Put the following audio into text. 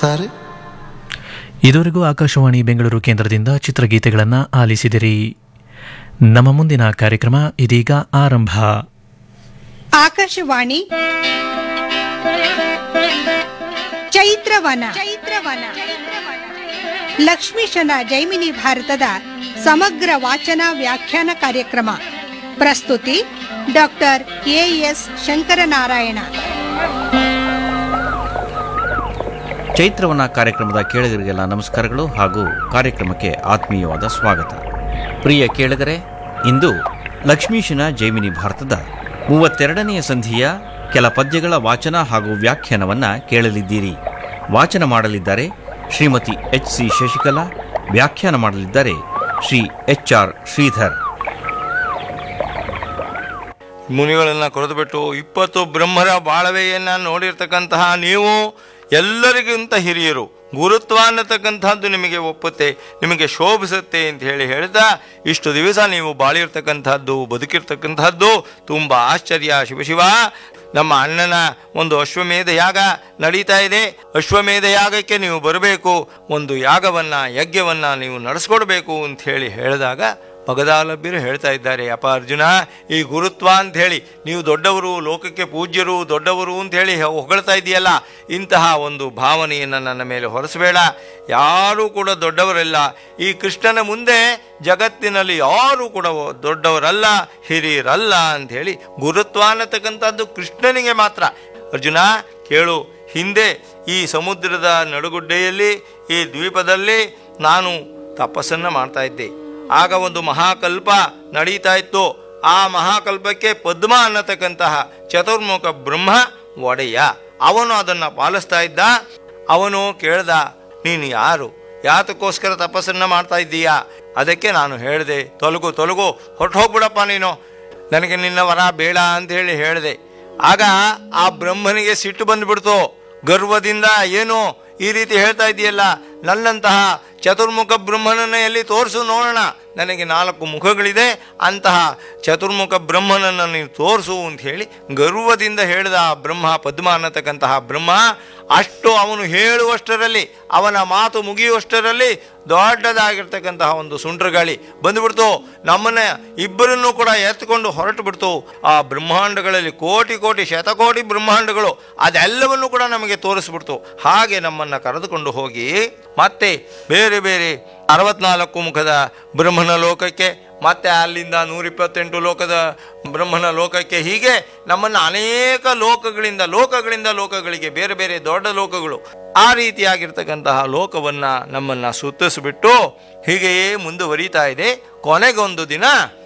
ಸಾರು ಇದುವರೆಗೂ ಆಕಾಶವಾಣಿ ಬೆಂಗಳೂರು ಕೇಂದ್ರದಿಂದ ಚಿತ್ರಗೀತೆಗಳನ್ನು ಆಲಿಸಿದಿರಿ ನಮ್ಮ ಮುಂದಿನ ಕಾರ್ಯಕ್ರಮ ಇದೀಗ ಆರಂಭ ಆಕಾಶವಾಣಿ ಚೈತ್ರವನ ಚೈತ್ರವನ ಲಕ್ಷ್ಮೀಶನ ಜೈಮಿನಿ ಭಾರತದ ಸಮಗ್ರ ವಾಚನ ವ್ಯಾಖ್ಯಾನ ಕಾರ್ಯಕ್ರಮ ಪ್ರಸ್ತುತಿ ಡಾಕ್ಟರ್ ಎಎಸ್ ಶಂಕರನಾರಾಯಣ ಚೈತ್ರವನ ಕಾರ್ಯಕ್ರಮದ ಕೇಳುಗರಿಗೆಲ್ಲ ನಮಸ್ಕಾರಗಳು ಹಾಗೂ ಕಾರ್ಯಕ್ರಮಕ್ಕೆ ಆತ್ಮೀಯವಾದ ಸ್ವಾಗತ ಪ್ರಿಯ ಕೇಳುಗರೆ ಇಂದು ಲಕ್ಷ್ಮೀಶನ ಜೈಮಿನಿ ಭಾರತದ ಮೂವತ್ತೆರಡನೆಯ ಸಂಧಿಯ ಕೆಲ ಪದ್ಯಗಳ ವಾಚನ ಹಾಗೂ ವ್ಯಾಖ್ಯಾನವನ್ನು ಕೇಳಲಿದ್ದೀರಿ ವಾಚನ ಮಾಡಲಿದ್ದಾರೆ ಶ್ರೀಮತಿ ಎಚ್ ಸಿ ಶಶಿಕಲಾ ವ್ಯಾಖ್ಯಾನ ಮಾಡಲಿದ್ದಾರೆ ಶ್ರೀ ಎಚ್ ಆರ್ ಶ್ರೀಧರ್ ಮುನಿಗಳನ್ನ ಕೊರೆದುಬಿಟ್ಟು ಇಪ್ಪತ್ತು ಬ್ರಹ್ಮರ ಬಾಳವೆಯನ್ನ ನೋಡಿರ್ತಕ್ಕಂತಹ ನೀವು ಎಲ್ಲರಿಗಿಂತ ಹಿರಿಯರು ಗುರುತ್ವ ಅನ್ನತಕ್ಕಂಥದ್ದು ನಿಮಗೆ ಒಪ್ಪುತ್ತೆ ನಿಮಗೆ ಶೋಭಿಸುತ್ತೆ ಅಂತ ಹೇಳಿ ಹೇಳ್ತಾ ಇಷ್ಟು ದಿವಸ ನೀವು ಬಾಳಿರ್ತಕ್ಕಂಥದ್ದು ಬದುಕಿರ್ತಕ್ಕಂಥದ್ದು ತುಂಬ ಆಶ್ಚರ್ಯ ಶಿವಶಿವ ನಮ್ಮ ಅಣ್ಣನ ಒಂದು ಅಶ್ವಮೇಧ ಯಾಗ ನಡೀತಾ ಇದೆ ಅಶ್ವಮೇಧ ಯಾಗಕ್ಕೆ ನೀವು ಬರಬೇಕು ಒಂದು ಯಾಗವನ್ನ ಯಜ್ಞವನ್ನ ನೀವು ನಡೆಸ್ಕೊಡ್ಬೇಕು ಅಂತ ಹೇಳಿ ಹೇಳಿದಾಗ ಮಗದಾಲಭ್ಯರು ಹೇಳ್ತಾ ಇದ್ದಾರೆ ಅಪ್ಪ ಅರ್ಜುನ ಈ ಗುರುತ್ವ ಅಂತ ಹೇಳಿ ನೀವು ದೊಡ್ಡವರು ಲೋಕಕ್ಕೆ ಪೂಜ್ಯರು ದೊಡ್ಡವರು ಅಂತ ಹೇಳಿ ಹೊಗಳ್ತಾ ಇದೆಯಲ್ಲ ಇಂತಹ ಒಂದು ಭಾವನೆಯನ್ನು ನನ್ನ ಮೇಲೆ ಹೊರಸಬೇಡ ಯಾರೂ ಕೂಡ ದೊಡ್ಡವರಲ್ಲ ಈ ಕೃಷ್ಣನ ಮುಂದೆ ಜಗತ್ತಿನಲ್ಲಿ ಯಾರೂ ಕೂಡ ದೊಡ್ಡವರಲ್ಲ ಹಿರಿಯರಲ್ಲ ಅಂತ ಹೇಳಿ ಗುರುತ್ವ ಅನ್ನತಕ್ಕಂಥದ್ದು ಕೃಷ್ಣನಿಗೆ ಮಾತ್ರ ಅರ್ಜುನ ಕೇಳು ಹಿಂದೆ ಈ ಸಮುದ್ರದ ನಡುಗುಡ್ಡೆಯಲ್ಲಿ ಈ ದ್ವೀಪದಲ್ಲಿ ನಾನು ತಪಸ್ಸನ್ನು ಮಾಡ್ತಾ ಇದ್ದೆ ಆಗ ಒಂದು ಮಹಾಕಲ್ಪ ನಡೀತಾ ಇತ್ತು ಆ ಮಹಾಕಲ್ಪಕ್ಕೆ ಪದ್ಮ ಅನ್ನತಕ್ಕಂತಹ ಚತುರ್ಮುಖ ಬ್ರಹ್ಮ ಒಡೆಯ ಅವನು ಅದನ್ನು ಪಾಲಿಸ್ತಾ ಇದ್ದ ಅವನು ಕೇಳ್ದ ನೀನು ಯಾರು ಯಾತಕ್ಕೋಸ್ಕರ ತಪಸ್ಸನ್ನ ಮಾಡ್ತಾ ಇದ್ದೀಯಾ ಅದಕ್ಕೆ ನಾನು ಹೇಳಿದೆ ತೊಲಗು ತೊಲಗು ಹೊರಟು ಹೋಗ್ಬಿಡಪ್ಪ ನೀನು ನನಗೆ ನಿನ್ನ ವರ ಬೇಡ ಅಂತ ಹೇಳಿ ಹೇಳಿದೆ ಆಗ ಆ ಬ್ರಹ್ಮನಿಗೆ ಸಿಟ್ಟು ಬಂದ್ಬಿಡ್ತು ಗರ್ವದಿಂದ ಏನು ಈ ರೀತಿ ಹೇಳ್ತಾ ಇದೆಯಲ್ಲ ನನ್ನಂತಹ ಚತುರ್ಮುಖ ಬ್ರಹ್ಮನನ್ನು ಎಲ್ಲಿ ತೋರಿಸು ನೋಡೋಣ ನನಗೆ ನಾಲ್ಕು ಮುಖಗಳಿದೆ ಅಂತಹ ಚತುರ್ಮುಖ ಬ್ರಹ್ಮನನ್ನು ನೀನು ತೋರಿಸು ಅಂತ ಹೇಳಿ ಗರ್ವದಿಂದ ಹೇಳಿದ ಆ ಬ್ರಹ್ಮ ಪದ್ಮ ಅನ್ನತಕ್ಕಂತಹ ಬ್ರಹ್ಮ ಅಷ್ಟು ಅವನು ಹೇಳುವಷ್ಟರಲ್ಲಿ ಅವನ ಮಾತು ಮುಗಿಯುವಷ್ಟರಲ್ಲಿ ದೊಡ್ಡದಾಗಿರ್ತಕ್ಕಂತಹ ಒಂದು ಸುಂಟ್ರಗಾಳಿ ಬಂದುಬಿಡ್ತು ನಮ್ಮನ್ನ ಇಬ್ಬರನ್ನೂ ಕೂಡ ಎತ್ಕೊಂಡು ಹೊರಟು ಬಿಡ್ತು ಆ ಬ್ರಹ್ಮಾಂಡಗಳಲ್ಲಿ ಕೋಟಿ ಕೋಟಿ ಶತಕೋಟಿ ಬ್ರಹ್ಮಾಂಡಗಳು ಅದೆಲ್ಲವನ್ನು ಕೂಡ ನಮಗೆ ತೋರಿಸ್ಬಿಡ್ತು ಹಾಗೆ ನಮ್ಮನ್ನು ಕರೆದುಕೊಂಡು ಹೋಗಿ ಮತ್ತೆ ಬೇರೆ ಬೇರೆ ಅರವತ್ನಾಲ್ಕು ಮುಖದ ಬ್ರಹ್ಮನ ಲೋಕಕ್ಕೆ ಮತ್ತೆ ಅಲ್ಲಿಂದ ನೂರಿಪ್ಪತ್ತೆಂಟು ಲೋಕದ ಬ್ರಹ್ಮನ ಲೋಕಕ್ಕೆ ಹೀಗೆ ನಮ್ಮನ್ನು ಅನೇಕ ಲೋಕಗಳಿಂದ ಲೋಕಗಳಿಂದ ಲೋಕಗಳಿಗೆ ಬೇರೆ ಬೇರೆ ದೊಡ್ಡ ಲೋಕಗಳು ಆ ರೀತಿಯಾಗಿರ್ತಕ್ಕಂತಹ ಲೋಕವನ್ನ ನಮ್ಮನ್ನ ಸುತ್ತಿಸ್ಬಿಟ್ಟು ಹೀಗೆಯೇ ಮುಂದುವರಿತಾ ಇದೆ ಕೊನೆಗೊಂದು ದಿನ